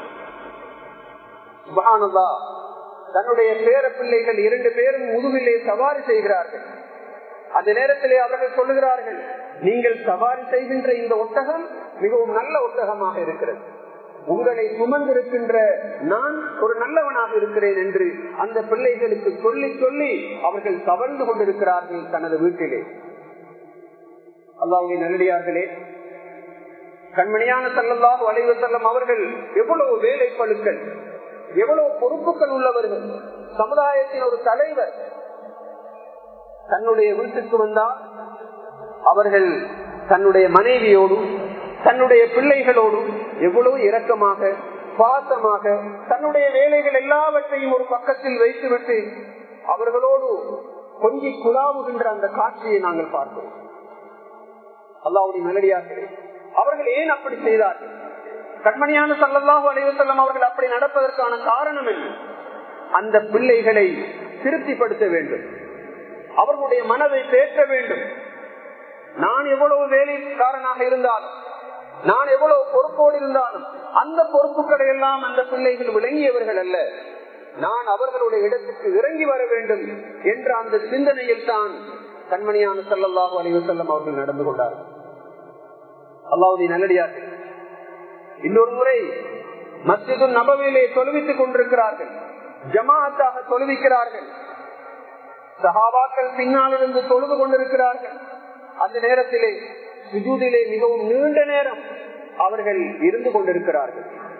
சுபஹானல்லா தன்னுடைய பேர பிள்ளைகள் இரண்டு பேரும் முதுகிலே சவாரி செய்கிறார்கள் அந்த நேரத்திலே அவர்கள் சொல்லுகிறார்கள் நீங்கள் சவாரி செய்கின்ற இந்த ஒட்டகம் மிகவும் நல்ல ஒட்டகமாக இருக்கிறது உங்களை சுமந்திருக்கின்ற நான் ஒரு நல்லவனாக இருக்கிறேன் என்று அந்த பிள்ளைகளுக்கு சொல்லி சொல்லி அவர்கள் கவர்ந்து கொண்டிருக்கிறார்கள் தனது வீட்டிலே அல்லாவுடைய நல்லடியார்களே கண்மணியான செல்லல்லாக வளைவு செல்லம் அவர்கள் எவ்வளவு வேலை பழுக்கள் எவ்வளவு பொறுப்புகள் உள்ளவர்கள் சமுதாயத்தின் ஒரு தலைவர் தன்னுடைய வீட்டுக்கு வந்தால் அவர்கள் தன்னுடைய மனைவியோடும் தன்னுடைய பிள்ளைகளோடும் எவ்வளவு இரக்கமாக பாசமாக தன்னுடைய வேலைகள் எல்லாவற்றையும் ஒரு பக்கத்தில் வைத்துவிட்டு அவர்களோடு கொஞ்சி குழாவுகின்ற அந்த காட்சியை நாங்கள் பார்த்தோம் அல்லாவுடைய மெலடியார்களே அவர்கள் ஏன் அப்படி செய்தார்கள் கண்மணியான சல்லல்லாஹு அலைவசல்லம் அவர்கள் அப்படி நடப்பதற்கான காரணம் என்ன அந்த பிள்ளைகளை திருப்திப்படுத்த வேண்டும் அவர்களுடைய மனதை தேற்ற வேண்டும் நான் எவ்வளவு வேலைக்காரனாக இருந்தாலும் நான் எவ்வளவு பொறுப்போடு இருந்தாலும் அந்த பொறுப்புகளை எல்லாம் அந்த பிள்ளைகள் விளங்கியவர்கள் அல்ல நான் அவர்களுடைய இடத்துக்கு இறங்கி வர வேண்டும் என்ற அந்த சிந்தனையில் தான் கண்மணியான சல்லல்லாஹு அலைவசல்லம் அவர்கள் நடந்து கொண்டார்கள் அல்லாவுடைய நல்லடியார்கள் இன்னொரு முறை மஸ்ஜிது நபவிலே தொழுவித்துக் கொண்டிருக்கிறார்கள் ஜமாத்தாக தொழுவிக்கிறார்கள் சஹாபாக்கள் பின்னால் இருந்து தொழுது கொண்டிருக்கிறார்கள் அந்த நேரத்திலே சுஜூதிலே மிகவும் நீண்ட நேரம் அவர்கள் இருந்து கொண்டிருக்கிறார்கள்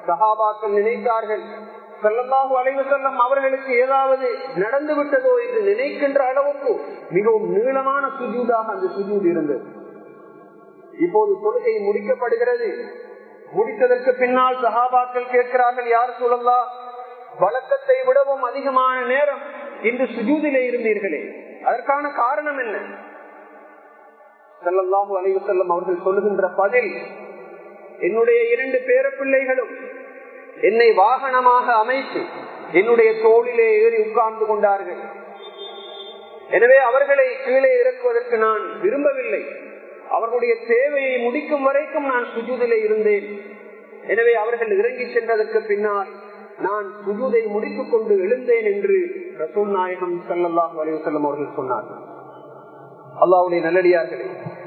சகாபாக்கள் நினைத்தார்கள் செல்லல்லாஹு அலைவு செல்லம் அவர்களுக்கு ஏதாவது நடந்து விட்டதோ என்று நினைக்கின்ற அளவுக்கு மிகவும் நீளமான சுஜூதாக அந்த சுஜூத் இருந்தது இப்போது தொழுகை முடிக்கப்படுகிறது முடித்ததற்கு பின்னால் சகாபாக்கள் கேட்கிறார்கள் யார் சொல்லலா வழக்கத்தை விடவும் அதிகமான நேரம் இன்று சுஜூதிலே இருந்தீர்களே அதற்கான காரணம் என்ன செல்லல்லாஹு அலைவு செல்லம் அவர்கள் சொல்லுகின்ற பதில் என்னுடைய இரண்டு பேர பிள்ளைகளும் என்னை வாகனமாக அமைத்து என்னுடைய தோளிலே ஏறி உட்கார்ந்து கொண்டார்கள் எனவே அவர்களை கீழே இறக்குவதற்கு நான் விரும்பவில்லை அவர்களுடைய தேவையை முடிக்கும் வரைக்கும் நான் சுஜூதிலே இருந்தேன் எனவே அவர்கள் இறங்கி சென்றதற்கு பின்னால் நான் சுஜூதை முடித்துக் கொண்டு எழுந்தேன் என்று ரசூல் நாயகம் சல்லாஹ் அலிவசல்லம் அவர்கள் சொன்னார்கள் அல்லாவுடைய நல்லடியார்களே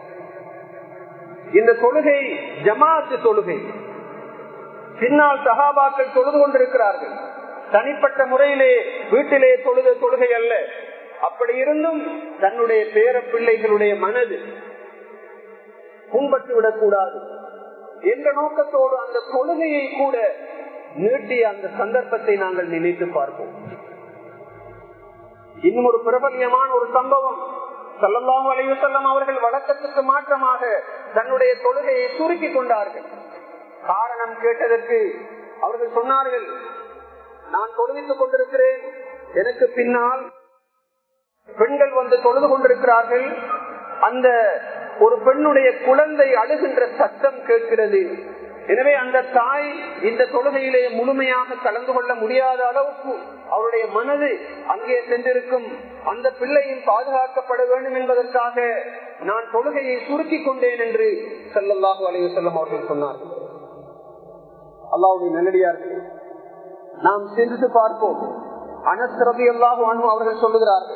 இந்த தொழுகை ஜமாத்து தொழுகை பின்னால் சகாபாக்கள் தொழுது கொண்டிருக்கிறார்கள் தனிப்பட்ட முறையிலே வீட்டிலே தொழுத தொழுகை அல்ல அப்படி இருந்தும் தன்னுடைய பேர பிள்ளைகளுடைய மனது புண்பட்டு விடக்கூடாது என்ற நோக்கத்தோடு அந்த தொழுகையை கூட நீட்டிய அந்த சந்தர்ப்பத்தை நாங்கள் நினைத்து பார்ப்போம் இன்னும் ஒரு பிரபல்யமான ஒரு சம்பவம் சல்லல்லாஹு அலைவசல்லம் அவர்கள் வழக்கத்துக்கு மாற்றமாக தன்னுடைய தொழுகையை சுருக்கி கொண்டார்கள் காரணம் கேட்டதற்கு அவர்கள் சொன்னார்கள் நான் தொழுவித்துக் கொண்டிருக்கிறேன் எனக்கு பின்னால் பெண்கள் வந்து தொழுது கொண்டிருக்கிறார்கள் அந்த ஒரு பெண்ணுடைய குழந்தை அழுகின்ற சத்தம் கேட்கிறது எனவே அந்த தாய் இந்த தொழுகையிலே முழுமையாக கலந்து கொள்ள முடியாத அளவுக்கு அவருடைய மனது அங்கே சென்றிருக்கும் அந்த பிள்ளையும் பாதுகாக்கப்பட வேண்டும் என்பதற்காக நான் தொழுகையை சுருக்கி கொண்டேன் என்று செல்லல்லாஹு அலைய செல்லம் அவர்கள் சொன்னார்கள் அல்லாவுடைய நல்லடியார்கள் நாம் சிந்தித்து பார்ப்போம் அனஸ்ரதி அல்லாஹு அனு அவர்கள் சொல்லுகிறார்கள்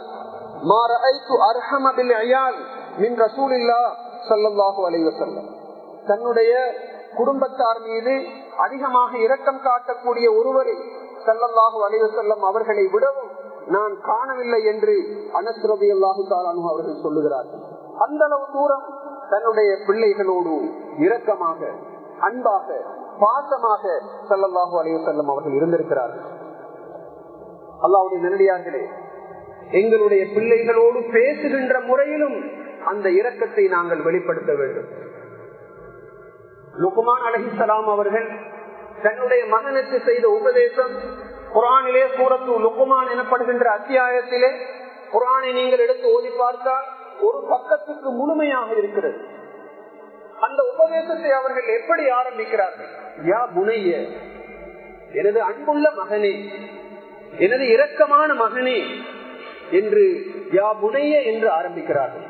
தன்னுடைய குடும்பத்தார் மீது அதிகமாக இரக்கம் காட்டக்கூடிய ஒருவரை செல்லல்லாஹு அலைவ செல்லம் அவர்களை விடவும் நான் காணவில்லை என்று அனஸ்ரதி அல்லாஹு தாலானு அவர்கள் சொல்லுகிறார்கள் அந்த அளவு தூரம் தன்னுடைய பிள்ளைகளோடு இரக்கமாக அன்பாக பாசமாக செல்லல்லாஹு அலைவ செல்லம் அவர்கள் இருந்திருக்கிறார்கள் அல்லாவுடைய நெருடியார்களே எங்களுடைய பிள்ளைகளோடு பேசுகின்ற முறையிலும் அந்த இரக்கத்தை நாங்கள் வெளிப்படுத்த வேண்டும் லுகுமான் அலஹிசலாம் அவர்கள் தன்னுடைய மகனுக்கு செய்த உபதேசம் குரானிலே சூரத்து லுகுமான் எனப்படுகின்ற அத்தியாயத்திலே குரானை நீங்கள் எடுத்து ஓதி பார்த்தால் ஒரு பக்கத்துக்கு முழுமையாக இருக்கிறது அந்த உபதேசத்தை அவர்கள் எப்படி ஆரம்பிக்கிறார்கள் யா புனைய எனது அன்புள்ள மகனே எனது இரக்கமான மகனே என்று யா புனைய என்று ஆரம்பிக்கிறார்கள்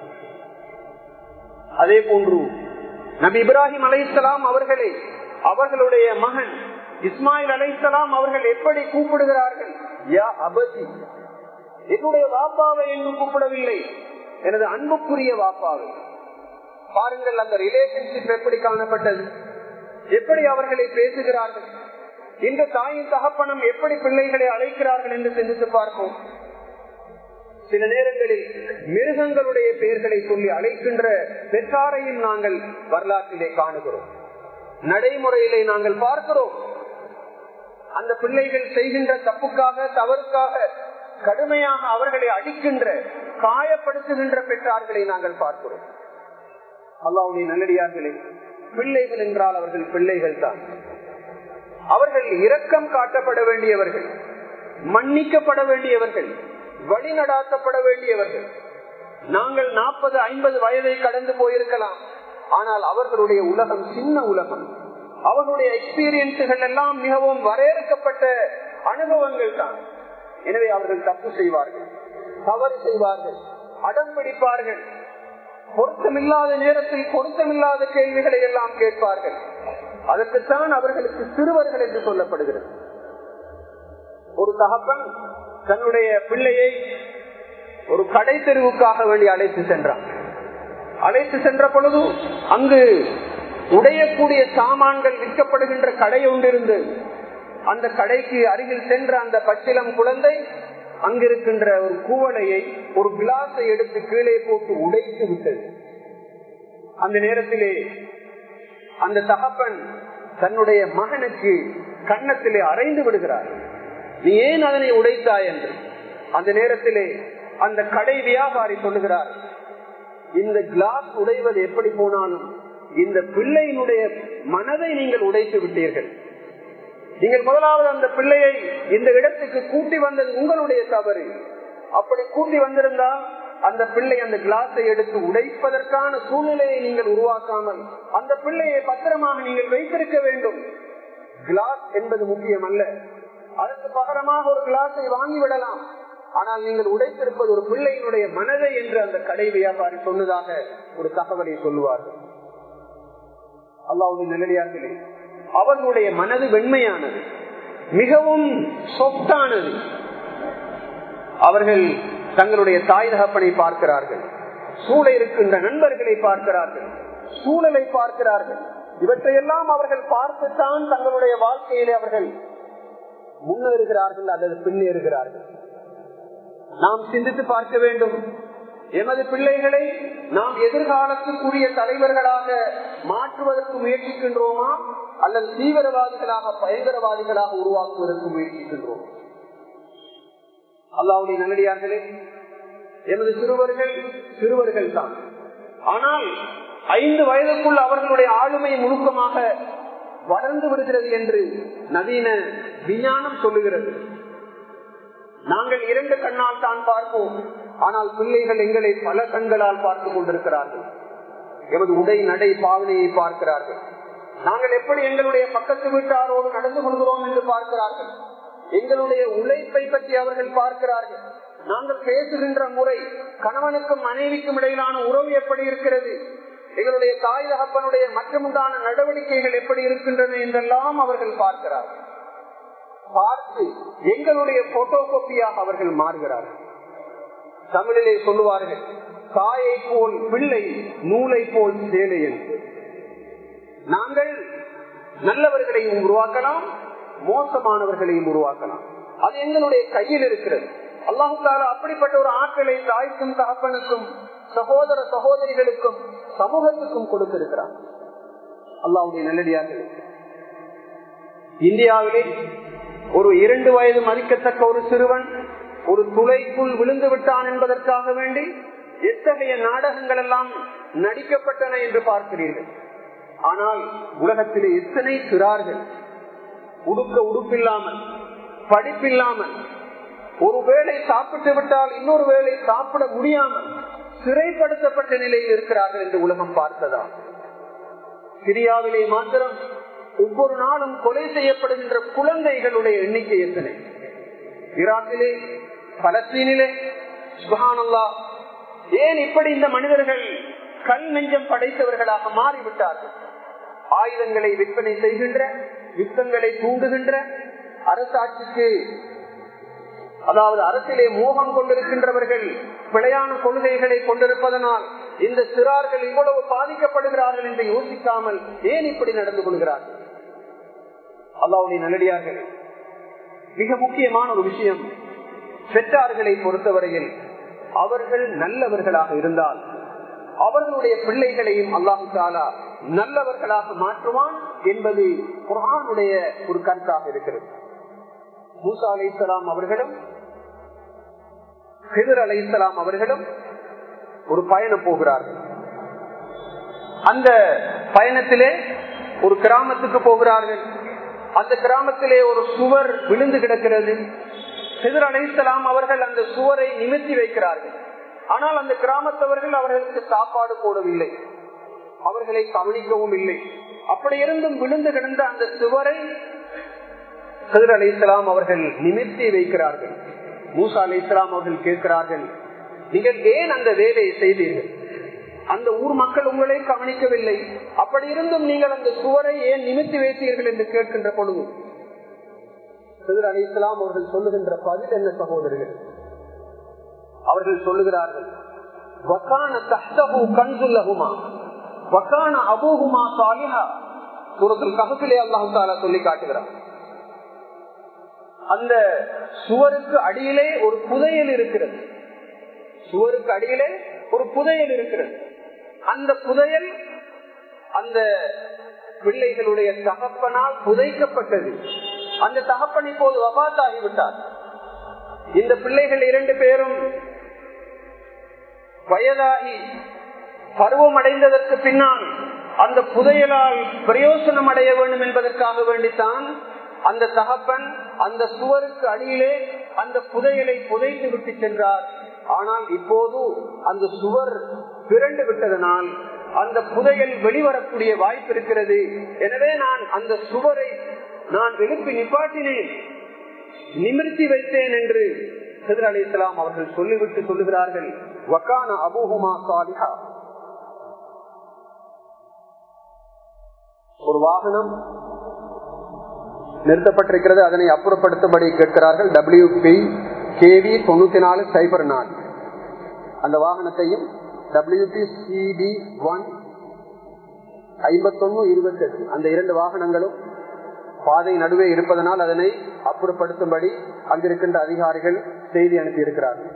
அதே போன்று நபி இப்ராஹிம் அலைசலாம் அவர்களே அவர்களுடைய மகன் இஸ்மாயில் அலைசலாம் அவர்கள் எப்படி கூப்பிடுகிறார்கள் யா அபதி என்னுடைய வாப்பாவை என்று கூப்பிடவில்லை எனது அன்புக்குரிய வாப்பாவை பாருங்கள் அந்த ரிலேஷன்ஷிப் எப்படி காணப்பட்டது எப்படி அவர்களை பேசுகிறார்கள் இந்த தாயின் தகப்பனம் எப்படி பிள்ளைகளை அழைக்கிறார்கள் என்று சிந்தித்து பார்ப்போம் சில நேரங்களில் மிருகங்களுடைய பெயர்களை சொல்லி அழைக்கின்ற பெற்றாரையும் நாங்கள் வரலாற்றிலே காணுகிறோம் நடைமுறையிலே நாங்கள் பார்க்கிறோம் அந்த பிள்ளைகள் செய்கின்ற தப்புக்காக தவறுக்காக கடுமையாக அவர்களை அடிக்கின்ற காயப்படுத்துகின்ற பெற்றார்களை நாங்கள் பார்க்கிறோம் அல்லாவுடைய நல்லடியார்களே பிள்ளைகள் என்றால் அவர்கள் பிள்ளைகள் தான் அவர்கள் இரக்கம் காட்டப்பட வேண்டியவர்கள் மன்னிக்கப்பட வேண்டியவர்கள் வழிநடாத்தப்பட வேண்டியவர்கள் நாங்கள் நாற்பது ஐம்பது வயதை கடந்து போயிருக்கலாம் ஆனால் அவர்களுடைய உலகம் சின்ன உலகம் அவர்களுடைய எக்ஸ்பீரியன்ஸுகள் எல்லாம் மிகவும் வரையறுக்கப்பட்ட அனுபவங்கள் தான் எனவே அவர்கள் தப்பு செய்வார்கள் தவறு செய்வார்கள் அடம் பிடிப்பார்கள் பொருத்தமில்லாத நேரத்தில் பொருத்தமில்லாத கேள்விகளை எல்லாம் கேட்பார்கள் அதற்குத்தான் அவர்களுக்கு சிறுவர்கள் என்று சொல்லப்படுகிறது ஒரு தகப்பன் தன்னுடைய பிள்ளையை ஒரு கடை தெருவுக்காக வேண்டி அழைத்து சென்றான் அழைத்து சென்ற பொழுது அங்கு உடையக்கூடிய சாமான்கள் விற்கப்படுகின்ற கடை ஒன்றிருந்து அந்த கடைக்கு அருகில் சென்ற அந்த பச்சிலம் குழந்தை அங்கிருக்கின்ற ஒரு கூவலையை ஒரு கிளாஸை எடுத்து கீழே போட்டு உடைத்து விட்டது அந்த நேரத்திலே அந்த தகப்பன் தன்னுடைய மகனுக்கு கன்னத்திலே அரைந்து விடுகிறார் நீ ஏன் அதனை உடைத்தாய் என்று அந்த நேரத்திலே அந்த கடை வியாபாரி சொல்லுகிறார் இந்த கிளாஸ் உடைவது எப்படி போனாலும் இந்த பிள்ளையினுடைய மனதை நீங்கள் உடைத்து விட்டீர்கள் நீங்கள் முதலாவது அந்த பிள்ளையை இந்த இடத்துக்கு கூட்டி வந்தது உங்களுடைய தவறு அப்படி கூட்டி வந்திருந்தால் அந்த பிள்ளை அந்த கிளாஸை எடுத்து உடைப்பதற்கான சூழ்நிலையை நீங்கள் உருவாக்காமல் அந்த பிள்ளையை பத்திரமாக நீங்கள் வைத்திருக்க வேண்டும் கிளாஸ் என்பது முக்கியம் அல்ல அதற்கு பகரமாக ஒரு கிளாஸை வாங்கி விடலாம் ஆனால் நீங்கள் உடைத்திருப்பது ஒரு பிள்ளையினுடைய மனதை என்று அந்த கடை வியாபாரி சொன்னதாக ஒரு தகவலை சொல்லுவார்கள் அல்லாவுடைய நிலையார்களே அவர்களுடைய மனது வெண்மையானது மிகவும் சொத்தானது அவர்கள் தங்களுடைய தாய் தகப்பனை பார்க்கிறார்கள் சூழ இருக்கின்ற நண்பர்களை பார்க்கிறார்கள் சூழலை பார்க்கிறார்கள் இவற்றையெல்லாம் அவர்கள் பார்த்துத்தான் தங்களுடைய வாழ்க்கையிலே அவர்கள் முன்னேறுகிறார்கள் அல்லது பின்னேறுகிறார்கள் நாம் சிந்தித்து பார்க்க வேண்டும் எமது பிள்ளைகளை நாம் எதிர்காலத்துக்குரிய தலைவர்களாக மாற்றுவதற்கு முயற்சிக்கின்றோமா அல்லது தீவிரவாதிகளாக பயங்கரவாதிகளாக உருவாக்குவதற்கு முயற்சிக்கின்றோம் அல்லாவுடைய நல்லடியார்களே எமது சிறுவர்கள் சிறுவர்கள் தான் ஆனால் ஐந்து வயதுக்குள் அவர்களுடைய ஆளுமை முழுக்கமாக வளர்ந்து விடுகிறது என்று நவீன விஞ்ஞானம் சொல்லுகிறது நாங்கள் இரண்டு கண்ணால் தான் பார்ப்போம் ஆனால் பிள்ளைகள் எங்களை பல கண்களால் பார்த்துக் கொண்டிருக்கிறார்கள் எமது உடை நடை பாவனையை பார்க்கிறார்கள் நாங்கள் எப்படி எங்களுடைய பக்கத்து வீட்டாரோடு நடந்து கொள்கிறோம் என்று பார்க்கிறார்கள் எங்களுடைய உழைப்பை பற்றி அவர்கள் பார்க்கிறார்கள் நாங்கள் பேசுகின்ற முறை கணவனுக்கும் மனைவிக்கும் இடையிலான உறவு எப்படி இருக்கிறது எங்களுடைய தாய் தகப்பனுடைய மற்றமுண்டான நடவடிக்கைகள் எப்படி இருக்கின்றன என்றெல்லாம் அவர்கள் பார்க்கிறார்கள் பார்த்து எங்களுடைய போட்டோ காப்பியாக அவர்கள் மாறுகிறார்கள் தமிழிலே சொல்லுவார்கள் தாயை போல் பிள்ளை நூலை போல் சேலை என்று நாங்கள் நல்லவர்களையும் உருவாக்கலாம் மோசமானவர்களையும் உருவாக்கலாம் அது எங்களுடைய கையில் இருக்கிறது அல்லாஹால அப்படிப்பட்ட ஒரு ஆற்றலை தாய்க்கும் தகப்பனுக்கும் சகோதர சகோதரிகளுக்கும் சமூகத்துக்கும் கொடுத்திருக்கிறார் அல்லாவுடைய நல்லடியாக இந்தியாவிலே ஒரு இரண்டு வயது மதிக்கத்தக்க ஒரு சிறுவன் ஒரு துளைக்குள் விழுந்து விட்டான் என்பதற்காக வேண்டி எத்தகைய நாடகங்கள் எல்லாம் நடிக்கப்பட்டன என்று பார்க்கிறீர்கள் ஆனால் உலகத்திலே எத்தனை சிறார்கள் உடுக்க உடுப்பில்லாமல் படிப்பில்லாமல் ஒரு வேளை சாப்பிட்டு விட்டால் இன்னொரு வேளை சாப்பிட முடியாமல் சிறைப்படுத்தப்பட்ட நிலையில் இருக்கிறார்கள் என்று உலகம் பார்த்ததா சிரியாவிலே மாத்திரம் ஒவ்வொரு நாளும் கொலை செய்யப்படுகின்ற குழந்தைகளுடைய எண்ணிக்கை எத்தனை ஈராக்கிலே பலஸ்தீனிலே சுபஹானல்லா ஏன் இப்படி இந்த மனிதர்கள் கல் நெஞ்சம் படைத்தவர்களாக மாறிவிட்டார்கள் ஆயுதங்களை விற்பனை செய்கின்ற யுத்தங்களை தூண்டுகின்ற அரசாட்சிக்கு அதாவது அரசிலே மோகம் கொண்டிருக்கின்றவர்கள் பிழையான கொள்கைகளை கொண்டிருப்பதனால் இந்த சிறார்கள் இவ்வளவு பாதிக்கப்படுகிறார்கள் என்று யோசிக்காமல் ஏன் இப்படி நடந்து கொள்கிறார்கள் அல்லாவுடைய நல்லடியார்கள் மிக முக்கியமான ஒரு விஷயம் பெற்றார்களை பொறுத்தவரையில் அவர்கள் நல்லவர்களாக இருந்தால் அவர்களுடைய பிள்ளைகளையும் அல்லாஹு தாலா நல்லவர்களாக மாற்றுவான் என்பது குரானுடைய ஒரு கருத்தாக இருக்கிறது மூசா அலை இஸ்லாம் அவர்களும் ஹிதர் அலை இஸ்லாம் அவர்களும் ஒரு பயணம் போகிறார்கள் அந்த பயணத்திலே ஒரு கிராமத்துக்கு போகிறார்கள் அந்த கிராமத்திலே ஒரு சுவர் விழுந்து கிடக்கிறது ஹிதர் அலை இஸ்லாம் அவர்கள் அந்த சுவரை நிமித்தி வைக்கிறார்கள் ஆனால் அந்த கிராமத்தவர்கள் அவர்களுக்கு சாப்பாடு போடவில்லை அவர்களை கவனிக்கவும் இல்லை அப்படி இருந்தும் விழுந்து கிடந்த அந்த சுவரை ஹதர் அலி இஸ்லாம் அவர்கள் நிமித்தி வைக்கிறார்கள் மூசா அலி இஸ்லாம் அவர்கள் கேட்கிறார்கள் நீங்கள் ஏன் அந்த வேலையை செய்தீர்கள் அந்த ஊர் மக்கள் உங்களை கவனிக்கவில்லை அப்படி இருந்தும் நீங்கள் அந்த சுவரை ஏன் நிமித்தி வைத்தீர்கள் என்று கேட்கின்ற பொழுது ஹதர் அலி இஸ்லாம் அவர்கள் சொல்லுகின்ற பதில் என்ன சகோதரர்கள் அவர்கள் சொல்லுகிறார்கள் வக்கான தஹ்தஹு கன்சுல்லஹுமா வக்கான அபூஹுமா சாலிஹா சூரத்துல் கஹஃபிலே அல்லாஹ் தஆலா சொல்லி காட்டுகிறார் அந்த சுவருக்கு அடியிலே ஒரு புதையல் இருக்கிறது சுவருக்கு அடியிலே ஒரு புதையல் இருக்கிறது அந்த புதையல் அந்த பிள்ளைகளுடைய தகப்பனால் புதைக்கப்பட்டது அந்த தகப்பன் இப்போது வபாத்தாகிவிட்டார் இந்த பிள்ளைகள் இரண்டு பேரும் வயதாகி பருவம் அடைந்ததற்கு பின்னால் அந்த புதையலால் பிரயோசனம் அடைய வேண்டும் என்பதற்காக வேண்டித்தான் அந்த தகப்பன் அந்த சுவருக்கு அடியிலே அந்த புதையலை புதைத்து விட்டு சென்றார் ஆனால் இப்போது அந்த சுவர் பிறண்டு விட்டதனால் அந்த புதையல் வெளிவரக்கூடிய வாய்ப்பு இருக்கிறது எனவே நான் அந்த சுவரை நான் எழுப்பி நிப்பாட்டினேன் நிமிர்த்தி வைத்தேன் என்று ஹிதர் அலி இஸ்லாம் அவர்கள் சொல்லிவிட்டு சொல்லுகிறார்கள் வக்கான அபூஹுமா சாலிஹா ஒரு வாகனம் நிறுத்தப்பட்டிருக்கிறது அதனை அப்புறப்படுத்தும்படி கேட்கிறார்கள் டபிள்யூ பி கேவி தொண்ணூத்தி நாலு சைபர் நாலு அந்த வாகனத்தையும் டபிள்யூபி சிடி ஒன் ஐம்பத்தொன்னு இருபத்தி எட்டு அந்த இரண்டு வாகனங்களும் பாதை நடுவே இருப்பதனால் அதனை அப்புறப்படுத்தும்படி அங்கிருக்கின்ற அதிகாரிகள் செய்தி அனுப்பியிருக்கிறார்கள்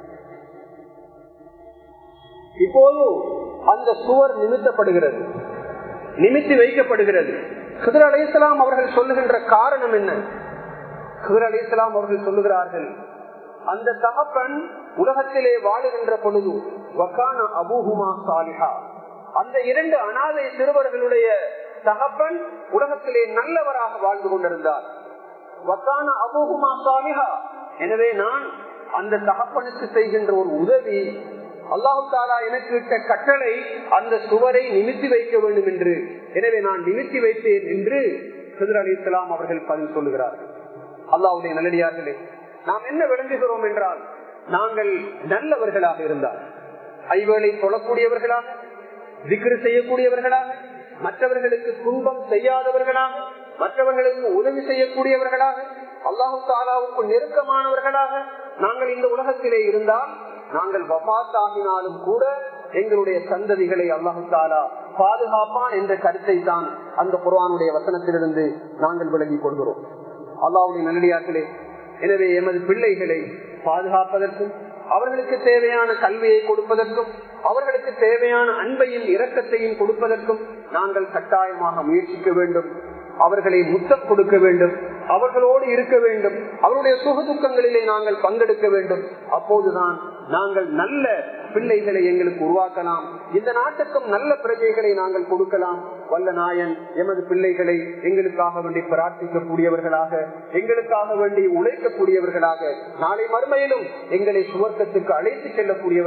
இப்போது அந்த சுவர் நிமித்தப்படுகிறது நிமித்தி வைக்கப்படுகிறது ஹிதர் அலி இஸ்லாம் அவர்கள் சொல்லுகின்ற காரணம் என்ன ஹிதர் அலி இஸ்லாம் அவர்கள் சொல்லுகிறார்கள் அந்த தகப்பன் உலகத்திலே வாழுகின்ற பொழுது வக்கான அபூஹுமா சாலிஹா அந்த இரண்டு அனாதை சிறுவர்களுடைய தகப்பன் உலகத்திலே நல்லவராக வாழ்ந்து கொண்டிருந்தார் வக்கான அபூஹுமா சாலிஹா எனவே நான் அந்த தகப்பனுக்கு செய்கின்ற ஒரு உதவி அல்லாஹு தாலா எனக்கு இட்ட கட்டளை அந்த சுவரை நிமித்தி வைக்க வேண்டும் என்று எனவே நான் நிமித்தி வைத்தேன் என்று சதுர் அலி இஸ்லாம் அவர்கள் பதில் சொல்லுகிறார்கள் அல்லாவுடைய நல்லடியார்களே நாம் என்ன விளங்குகிறோம் என்றால் நாங்கள் நல்லவர்களாக இருந்தால் ஐவேளை தொழக்கூடியவர்களாக திக்ரு செய்யக்கூடியவர்களாக மற்றவர்களுக்கு துன்பம் செய்யாதவர்களாக மற்றவர்களுக்கு உதவி செய்யக்கூடியவர்களாக அல்லாஹு தாலாவுக்கு நெருக்கமானவர்களாக நாங்கள் இந்த உலகத்திலே இருந்தால் நாங்கள் வபாத் ஆகினாலும் கூட எங்களுடைய சந்ததிகளை அல்லாஹு தாலா பாதுகாப்பான் என்ற கருத்தை தான் அந்த குர்வானுடைய வசனத்திலிருந்து நாங்கள் விளங்கிக் கொள்கிறோம் அல்லாவுடைய நல்லடியார்களே எனவே எமது பிள்ளைகளை பாதுகாப்பதற்கும் அவர்களுக்கு தேவையான கல்வியை கொடுப்பதற்கும் அவர்களுக்கு தேவையான அன்பையும் இரக்கத்தையும் கொடுப்பதற்கும் நாங்கள் கட்டாயமாக முயற்சிக்க வேண்டும் அவர்களை முத்தம் கொடுக்க வேண்டும் அவர்களோடு இருக்க வேண்டும் அவருடைய சுகதுக்கங்களிலே நாங்கள் பங்கெடுக்க வேண்டும் அப்போதுதான் நாங்கள் நல்ல பிள்ளைகளை எங்களுக்கு உருவாக்கலாம் இந்த நாட்டுக்கும் நல்ல பிரஜைகளை நாங்கள் கொடுக்கலாம் வல்ல நாயன் எமது பிள்ளைகளை எங்களுக்காக வேண்டி பிரார்த்திக்கக்கூடியவர்களாக எங்களுக்காக வேண்டி உழைக்கக்கூடியவர்களாக நாளை மறுமையிலும் எங்களை சுவர்க்கத்துக்கு அழைத்து செல்லக்கூடியவர்கள்